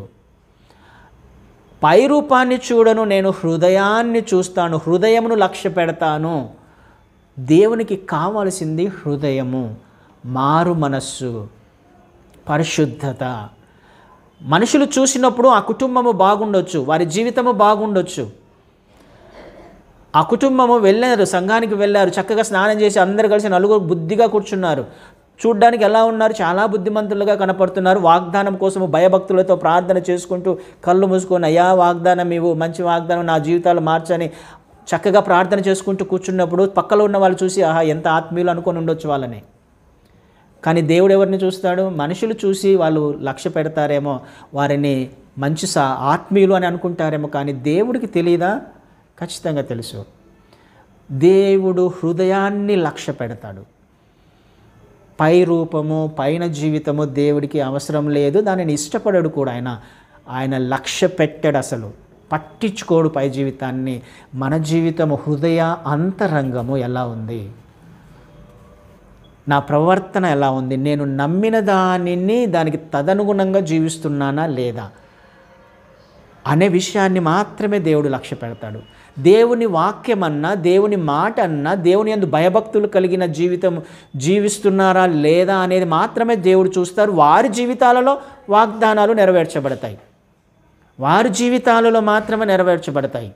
A: పై రూపాన్ని చూడను నేను హృదయాన్ని చూస్తాను హృదయమును లక్ష్య పెడతాను దేవునికి కావలసింది హృదయము మారు మనస్సు పరిశుద్ధత మనుషులు చూసినప్పుడు ఆ కుటుంబము బాగుండొచ్చు వారి జీవితము బాగుండొచ్చు ఆ కుటుంబము వెళ్ళారు సంఘానికి వెళ్ళారు చక్కగా స్నానం చేసి అందరు కలిసి నలుగురు బుద్ధిగా కూర్చున్నారు చూడ్డానికి ఎలా ఉన్నారు చాలా బుద్ధిమంతులుగా కనపడుతున్నారు వాగ్దానం కోసము భయభక్తులతో ప్రార్థన చేసుకుంటూ కళ్ళు మూసుకొని అయ్యా వాగ్దానం ఇవ్వు మంచి వాగ్దానం నా జీవితాలు మార్చని చక్కగా ప్రార్థన చేసుకుంటూ కూర్చున్నప్పుడు పక్కలో ఉన్న వాళ్ళు చూసి ఆహా ఎంత ఆత్మీయులు అనుకొని ఉండొచ్చు వాళ్ళని కానీ దేవుడు ఎవరిని చూస్తాడు మనుషులు చూసి వాళ్ళు లక్ష్య పెడతారేమో వారిని మంచి సా ఆత్మీయులు అని అనుకుంటారేమో కానీ దేవుడికి తెలియదా ఖచ్చితంగా తెలుసు దేవుడు హృదయాన్ని లక్ష్య పెడతాడు పై రూపము పైన జీవితము దేవుడికి అవసరం లేదు దానిని ఇష్టపడడు కూడా ఆయన ఆయన లక్ష్య పెట్టాడు అసలు పట్టించుకోడు పై జీవితాన్ని మన జీవితము హృదయ అంతరంగము ఎలా ఉంది నా ప్రవర్తన ఎలా ఉంది నేను నమ్మిన దానిని దానికి తదనుగుణంగా జీవిస్తున్నానా లేదా అనే విషయాన్ని మాత్రమే దేవుడు లక్ష్య పెడతాడు దేవుని వాక్యం అన్నా దేవుని మాట అన్నా దేవుని అందు భయభక్తులు కలిగిన జీవితం జీవిస్తున్నారా లేదా అనేది మాత్రమే దేవుడు చూస్తారు వారి జీవితాలలో వాగ్దానాలు నెరవేర్చబడతాయి వారి జీవితాలలో మాత్రమే నెరవేర్చబడతాయి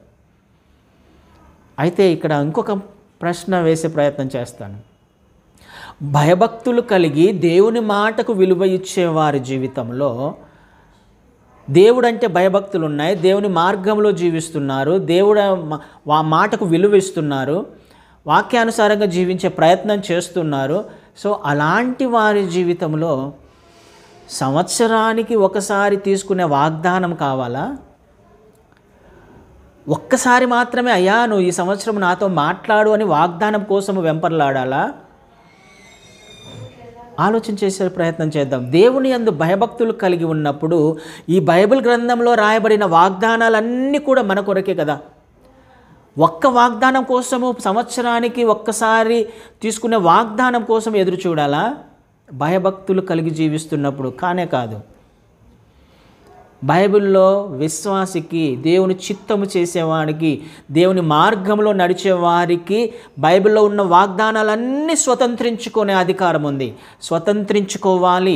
A: అయితే ఇక్కడ ఇంకొక ప్రశ్న వేసే ప్రయత్నం చేస్తాను భయభక్తులు కలిగి దేవుని మాటకు విలువ ఇచ్చే వారి జీవితంలో దేవుడు అంటే భయభక్తులు ఉన్నాయి దేవుని మార్గంలో జీవిస్తున్నారు దేవుడు మా మాటకు విలువ ఇస్తున్నారు వాక్యానుసారంగా జీవించే ప్రయత్నం చేస్తున్నారు సో అలాంటి వారి జీవితంలో సంవత్సరానికి ఒకసారి తీసుకునే వాగ్దానం కావాలా ఒక్కసారి మాత్రమే అయ్యా నువ్వు ఈ సంవత్సరం నాతో మాట్లాడు అని వాగ్దానం కోసం వెంపర్లాడాలా ఆలోచన చేసే ప్రయత్నం చేద్దాం దేవుని అందు భయభక్తులు కలిగి ఉన్నప్పుడు ఈ బైబిల్ గ్రంథంలో రాయబడిన వాగ్దానాలన్నీ కూడా మన కొరకే కదా ఒక్క వాగ్దానం కోసము సంవత్సరానికి ఒక్కసారి తీసుకునే వాగ్దానం కోసం ఎదురు చూడాలా భయభక్తులు కలిగి జీవిస్తున్నప్పుడు కానే కాదు బైబిల్లో విశ్వాసికి దేవుని చిత్తము చేసేవాడికి దేవుని మార్గంలో నడిచేవారికి బైబిల్లో ఉన్న వాగ్దానాలన్నీ స్వతంత్రించుకునే అధికారం ఉంది స్వతంత్రించుకోవాలి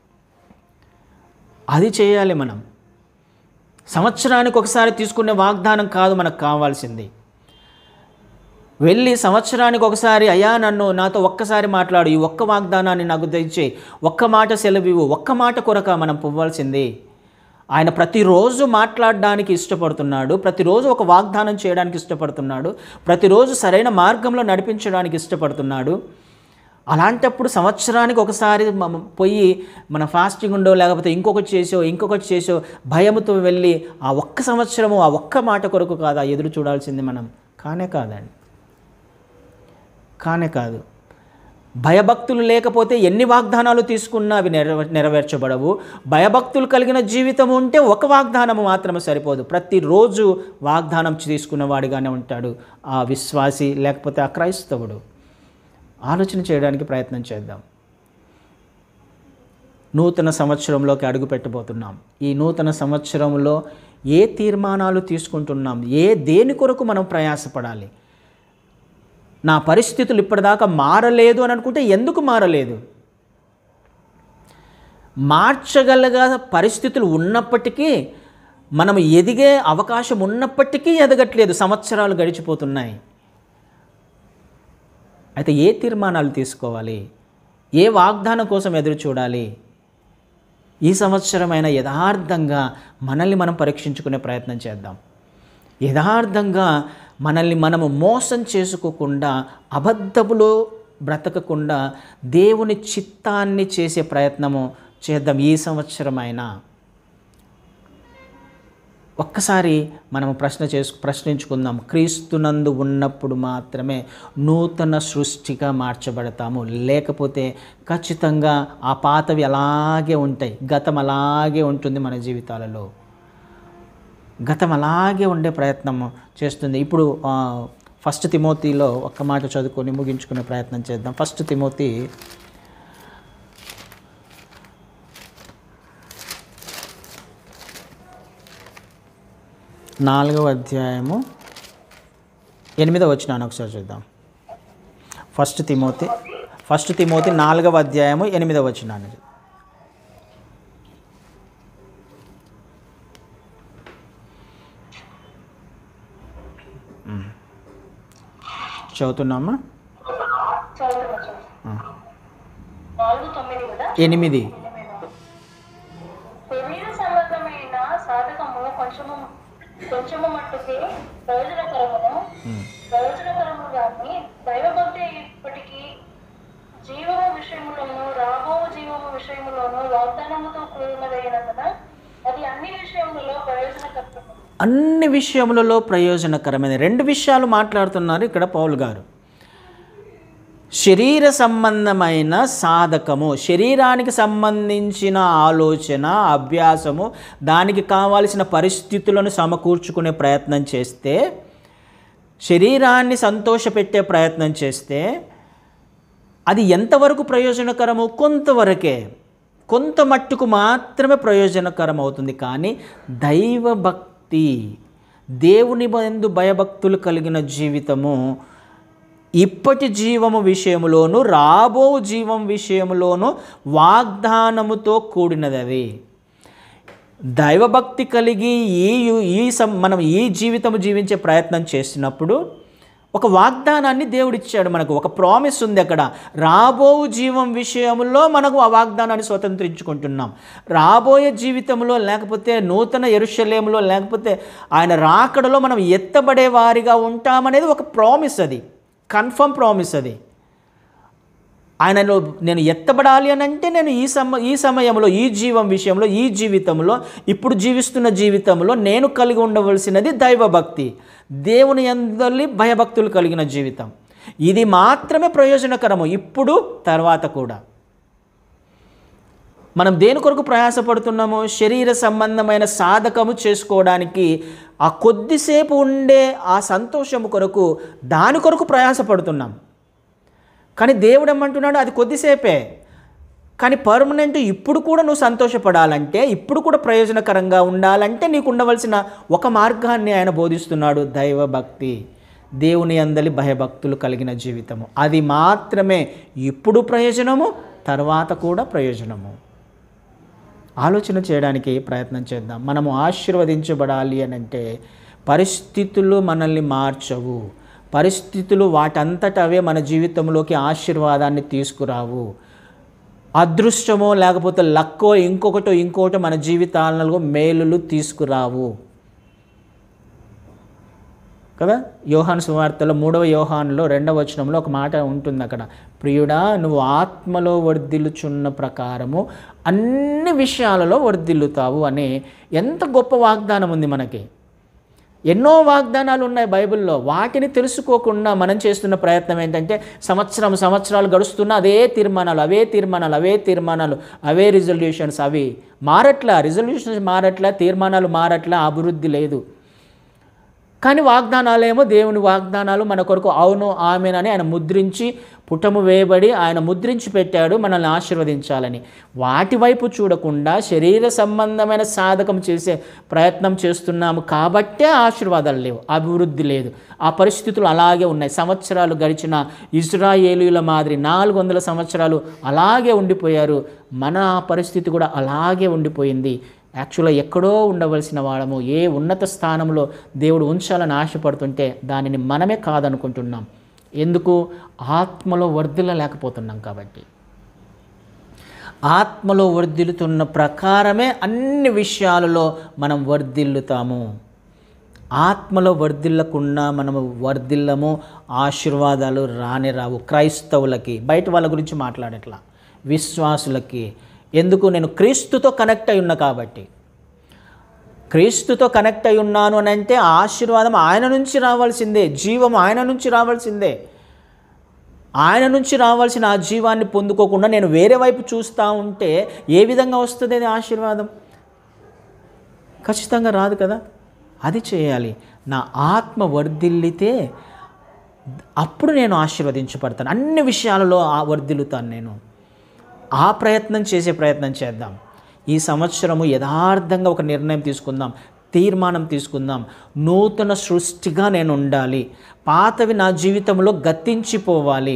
A: అది చేయాలి మనం సంవత్సరానికి ఒకసారి తీసుకునే వాగ్దానం కాదు మనకు కావాల్సింది వెళ్ళి సంవత్సరానికి ఒకసారి అయ్యా నన్ను నాతో ఒక్కసారి మాట్లాడు ఈ ఒక్క వాగ్దానాన్ని నాకు తెచ్చే ఒక్క మాట సెలవివు ఒక్క మాట కొరక మనం పువ్వాల్సింది ఆయన ప్రతిరోజు మాట్లాడడానికి ఇష్టపడుతున్నాడు ప్రతిరోజు ఒక వాగ్దానం చేయడానికి ఇష్టపడుతున్నాడు ప్రతిరోజు సరైన మార్గంలో నడిపించడానికి ఇష్టపడుతున్నాడు అలాంటప్పుడు సంవత్సరానికి ఒకసారి మనం పోయి మన ఫాస్టింగ్ ఉండో లేకపోతే ఇంకొకటి చేసో ఇంకొకటి చేసో భయముతో వెళ్ళి ఆ ఒక్క సంవత్సరము ఆ ఒక్క మాట కొరకు కాదా ఎదురు చూడాల్సింది మనం కానే కాదండి కానే కాదు భయభక్తులు లేకపోతే ఎన్ని వాగ్దానాలు తీసుకున్నా అవి నెరవే నెరవేర్చబడవు భయభక్తులు కలిగిన జీవితం ఉంటే ఒక వాగ్దానము మాత్రమే సరిపోదు ప్రతిరోజు వాగ్దానం తీసుకున్నవాడిగానే ఉంటాడు ఆ విశ్వాసి లేకపోతే ఆ క్రైస్తవుడు ఆలోచన చేయడానికి ప్రయత్నం చేద్దాం నూతన సంవత్సరంలోకి అడుగు పెట్టబోతున్నాం ఈ నూతన సంవత్సరంలో ఏ తీర్మానాలు తీసుకుంటున్నాం ఏ దేని కొరకు మనం ప్రయాసపడాలి నా పరిస్థితులు ఇప్పటిదాకా మారలేదు అని అనుకుంటే ఎందుకు మారలేదు మార్చగలగా పరిస్థితులు ఉన్నప్పటికీ మనం ఎదిగే అవకాశం ఉన్నప్పటికీ ఎదగట్లేదు సంవత్సరాలు గడిచిపోతున్నాయి అయితే ఏ తీర్మానాలు తీసుకోవాలి ఏ వాగ్దానం కోసం ఎదురు చూడాలి ఈ సంవత్సరమైన యథార్థంగా మనల్ని మనం పరీక్షించుకునే ప్రయత్నం చేద్దాం యథార్థంగా మనల్ని మనము మోసం చేసుకోకుండా అబద్ధములో బ్రతకకుండా దేవుని చిత్తాన్ని చేసే ప్రయత్నము చేద్దాం ఈ సంవత్సరమైనా ఒక్కసారి మనం ప్రశ్న చేసు ప్రశ్నించుకుందాం క్రీస్తునందు ఉన్నప్పుడు మాత్రమే నూతన సృష్టిగా మార్చబడతాము లేకపోతే ఖచ్చితంగా ఆ పాతవి అలాగే ఉంటాయి గతం అలాగే ఉంటుంది మన జీవితాలలో గతం అలాగే ఉండే ప్రయత్నం చేస్తుంది ఇప్పుడు ఆ, ఫస్ట్ తిమోతిలో ఒక్క మాట చదువుకొని ముగించుకునే ప్రయత్నం చేద్దాం ఫస్ట్ తిమోతి నాలుగవ అధ్యాయము ఎనిమిదవ వచ్చినాను ఒకసారి చూద్దాం ఫస్ట్ తిమోతి ఫస్ట్ తిమోతి నాలుగవ అధ్యాయము ఎనిమిదవ వచ్చినాను చదువుతున్నామా
B: చదువుతున్నా చదువు నాలుగు తొమ్మిది కదా
A: ఎనిమిది
B: శరీర సంబంధమైన సాధకము కొంచెము కొంచెము మట్టుకే ప్రయోజనకరమును ప్రయోజనకరము గాని దైవభక్తి ఇప్పటికీ జీవము విషయములోను రాబో జీవము విషయములోను వాగ్దానముతో కూడినదైనందున అది అన్ని విషయములలో ప్రయోజనకరము
A: అన్ని విషయములలో ప్రయోజనకరమైన రెండు విషయాలు మాట్లాడుతున్నారు ఇక్కడ పౌలు గారు శరీర సంబంధమైన సాధకము శరీరానికి సంబంధించిన ఆలోచన అభ్యాసము దానికి కావాల్సిన పరిస్థితులను సమకూర్చుకునే ప్రయత్నం చేస్తే శరీరాన్ని సంతోషపెట్టే ప్రయత్నం చేస్తే అది ఎంతవరకు ప్రయోజనకరము కొంతవరకే కొంత మట్టుకు మాత్రమే ప్రయోజనకరం అవుతుంది కానీ దైవభక్తి దేవుని బందు భయభక్తులు కలిగిన జీవితము ఇప్పటి జీవము విషయములోను రాబో జీవం విషయములోను వాగ్దానముతో కూడినది అది దైవభక్తి కలిగి ఈ ఈ సం మనం ఈ జీవితం జీవించే ప్రయత్నం చేసినప్పుడు ఒక వాగ్దానాన్ని దేవుడిచ్చాడు మనకు ఒక ప్రామిస్ ఉంది అక్కడ రాబో జీవం విషయంలో మనకు ఆ వాగ్దానాన్ని స్వతంత్రించుకుంటున్నాం రాబోయే జీవితంలో లేకపోతే నూతన ఎరుషలేములో లేకపోతే ఆయన రాకడలో మనం ఎత్తబడే వారిగా ఉంటామనేది ఒక ప్రామిస్ అది కన్ఫర్మ్ ప్రామిస్ అది ఆయనలో నేను ఎత్తబడాలి అని అంటే నేను ఈ సమ ఈ సమయంలో ఈ జీవం విషయంలో ఈ జీవితంలో ఇప్పుడు జీవిస్తున్న జీవితంలో నేను కలిగి ఉండవలసినది దైవభక్తి దేవుని అందరి భయభక్తులు కలిగిన జీవితం ఇది మాత్రమే ప్రయోజనకరము ఇప్పుడు తర్వాత కూడా మనం దేని కొరకు ప్రయాసపడుతున్నాము శరీర సంబంధమైన సాధకము చేసుకోవడానికి ఆ కొద్దిసేపు ఉండే ఆ సంతోషము కొరకు దాని కొరకు ప్రయాసపడుతున్నాం కానీ దేవుడు ఏమంటున్నాడు అది కొద్దిసేపే కానీ పర్మనెంట్ ఇప్పుడు కూడా నువ్వు సంతోషపడాలంటే ఇప్పుడు కూడా ప్రయోజనకరంగా ఉండాలంటే నీకు ఉండవలసిన ఒక మార్గాన్ని ఆయన బోధిస్తున్నాడు దైవభక్తి దేవుని అందలి భయభక్తులు కలిగిన జీవితము అది మాత్రమే ఇప్పుడు ప్రయోజనము తర్వాత కూడా ప్రయోజనము ఆలోచన చేయడానికి ప్రయత్నం చేద్దాం మనము ఆశీర్వదించబడాలి అని అంటే పరిస్థితులు మనల్ని మార్చవు పరిస్థితులు వాటంతట అవే మన జీవితంలోకి ఆశీర్వాదాన్ని తీసుకురావు అదృష్టమో లేకపోతే లక్కో ఇంకొకటో ఇంకోటో మన జీవితాలలో మేలులు తీసుకురావు కదా యోహాను సువార్తలో మూడవ యోహానులో రెండవ వచనంలో ఒక మాట ఉంటుంది అక్కడ ప్రియుడా నువ్వు ఆత్మలో వర్ధిల్లుచున్న ప్రకారము అన్ని విషయాలలో వర్ధిల్లుతావు అనే ఎంత గొప్ప వాగ్దానం ఉంది మనకి ఎన్నో వాగ్దానాలు ఉన్నాయి బైబిల్లో వాటిని తెలుసుకోకుండా మనం చేస్తున్న ప్రయత్నం ఏంటంటే సంవత్సరం సంవత్సరాలు గడుస్తున్న అదే తీర్మానాలు అవే తీర్మానాలు అవే తీర్మానాలు అవే రిజల్యూషన్స్ అవి మారట్లా రిజల్యూషన్స్ మారట్లా తీర్మానాలు మారట్లా అభివృద్ధి లేదు కానీ వాగ్దానాలేమో దేవుని వాగ్దానాలు మన కొరకు అవును ఆమెనని ఆయన ముద్రించి పుటము వేయబడి ఆయన ముద్రించి పెట్టాడు మనల్ని ఆశీర్వదించాలని వాటి వైపు చూడకుండా శరీర సంబంధమైన సాధకం చేసే ప్రయత్నం చేస్తున్నాము కాబట్టే ఆశీర్వాదాలు లేవు అభివృద్ధి లేదు ఆ పరిస్థితులు అలాగే ఉన్నాయి సంవత్సరాలు గడిచిన ఇజ్రాయేలీల మాదిరి నాలుగు వందల సంవత్సరాలు అలాగే ఉండిపోయారు మన పరిస్థితి కూడా అలాగే ఉండిపోయింది యాక్చువల్గా ఎక్కడో ఉండవలసిన వాళ్ళము ఏ ఉన్నత స్థానంలో దేవుడు ఉంచాలని ఆశపడుతుంటే దానిని మనమే కాదనుకుంటున్నాం ఎందుకు ఆత్మలో వర్ధిల్లలేకపోతున్నాం కాబట్టి ఆత్మలో వర్ధిల్లుతున్న ప్రకారమే అన్ని విషయాలలో మనం వర్ధిల్లుతాము ఆత్మలో వర్ధిల్లకుండా మనము వర్ధిల్లము ఆశీర్వాదాలు రాని రావు క్రైస్తవులకి బయట వాళ్ళ గురించి మాట్లాడట్లా విశ్వాసులకి ఎందుకు నేను క్రీస్తుతో కనెక్ట్ అయి ఉన్నా కాబట్టి క్రీస్తుతో కనెక్ట్ అయి ఉన్నాను అని అంటే ఆశీర్వాదం ఆయన నుంచి రావాల్సిందే జీవం ఆయన నుంచి రావాల్సిందే ఆయన నుంచి రావాల్సిన ఆ జీవాన్ని పొందుకోకుండా నేను వేరే వైపు చూస్తూ ఉంటే ఏ విధంగా వస్తుంది అది ఆశీర్వాదం ఖచ్చితంగా రాదు కదా అది చేయాలి నా ఆత్మ వర్ధిల్లితే అప్పుడు నేను ఆశీర్వదించబడతాను అన్ని విషయాలలో ఆ వర్ధిల్లుతాను నేను ఆ ప్రయత్నం చేసే ప్రయత్నం చేద్దాం ఈ సంవత్సరము యథార్థంగా ఒక నిర్ణయం తీసుకుందాం తీర్మానం తీసుకుందాం నూతన సృష్టిగా నేను ఉండాలి పాతవి నా జీవితంలో గతించిపోవాలి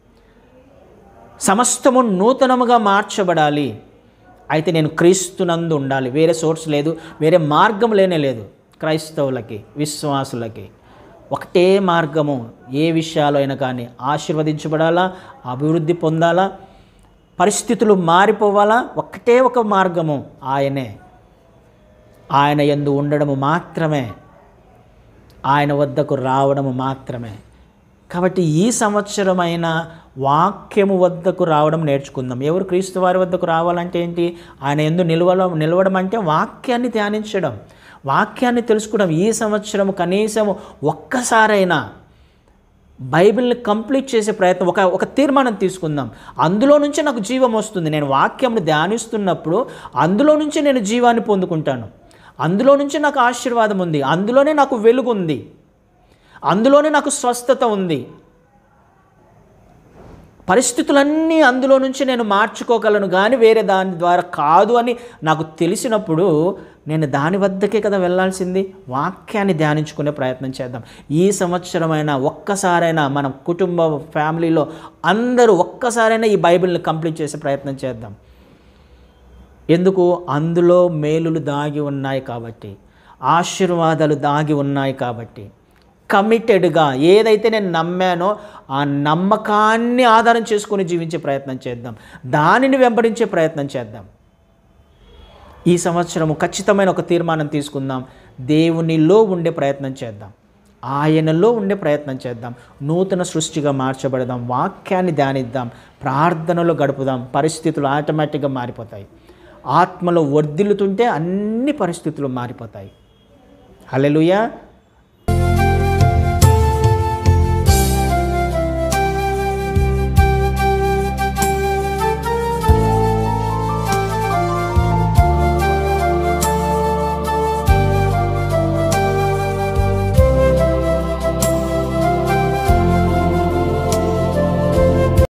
A: సమస్తము నూతనముగా మార్చబడాలి అయితే నేను క్రీస్తునందు ఉండాలి వేరే సోర్స్ లేదు వేరే మార్గం లేనే లేదు క్రైస్తవులకి విశ్వాసులకి ఒకటే మార్గము ఏ విషయాలు అయినా కానీ ఆశీర్వదించబడాలా అభివృద్ధి పొందాలా పరిస్థితులు మారిపోవాలా ఒక్కటే ఒక మార్గము ఆయనే ఆయన ఎందు ఉండడము మాత్రమే ఆయన వద్దకు రావడము మాత్రమే కాబట్టి ఈ సంవత్సరమైన వాక్యము వద్దకు రావడం నేర్చుకుందాం ఎవరు క్రీస్తు వారి వద్దకు రావాలంటే ఏంటి ఆయన ఎందు నిలవడం నిలవడం అంటే వాక్యాన్ని ధ్యానించడం వాక్యాన్ని తెలుసుకోవడం ఈ సంవత్సరం కనీసం ఒక్కసారైనా బైబిల్ని కంప్లీట్ చేసే ప్రయత్నం ఒక ఒక తీర్మానం తీసుకుందాం అందులో నుంచి నాకు జీవం వస్తుంది నేను వాక్యంను ధ్యానిస్తున్నప్పుడు అందులో నుంచి నేను జీవాన్ని పొందుకుంటాను అందులో నుంచి నాకు ఆశీర్వాదం ఉంది అందులోనే నాకు వెలుగు ఉంది అందులోనే నాకు స్వస్థత ఉంది పరిస్థితులన్నీ అందులో నుంచి నేను మార్చుకోగలను కానీ వేరే దాని ద్వారా కాదు అని నాకు తెలిసినప్పుడు నేను దాని వద్దకే కదా వెళ్ళాల్సింది వాక్యాన్ని ధ్యానించుకునే ప్రయత్నం చేద్దాం ఈ సంవత్సరమైనా ఒక్కసారైనా మన కుటుంబ ఫ్యామిలీలో అందరూ ఒక్కసారైనా ఈ బైబిల్ని కంప్లీట్ చేసే ప్రయత్నం చేద్దాం ఎందుకు అందులో మేలులు దాగి ఉన్నాయి కాబట్టి ఆశీర్వాదాలు దాగి ఉన్నాయి కాబట్టి కమిటెడ్గా ఏదైతే నేను నమ్మానో ఆ నమ్మకాన్ని ఆధారం చేసుకొని జీవించే ప్రయత్నం చేద్దాం దానిని వెంబడించే ప్రయత్నం చేద్దాం ఈ సంవత్సరము ఖచ్చితమైన ఒక తీర్మానం తీసుకుందాం దేవునిలో ఉండే ప్రయత్నం చేద్దాం ఆయనలో ఉండే ప్రయత్నం చేద్దాం నూతన సృష్టిగా మార్చబడదాం వాక్యాన్ని ధ్యానిద్దాం ప్రార్థనలో గడుపుదాం పరిస్థితులు ఆటోమేటిక్గా మారిపోతాయి ఆత్మలో వర్ధిల్లుతుంటే అన్ని పరిస్థితులు మారిపోతాయి హల్లెలూయా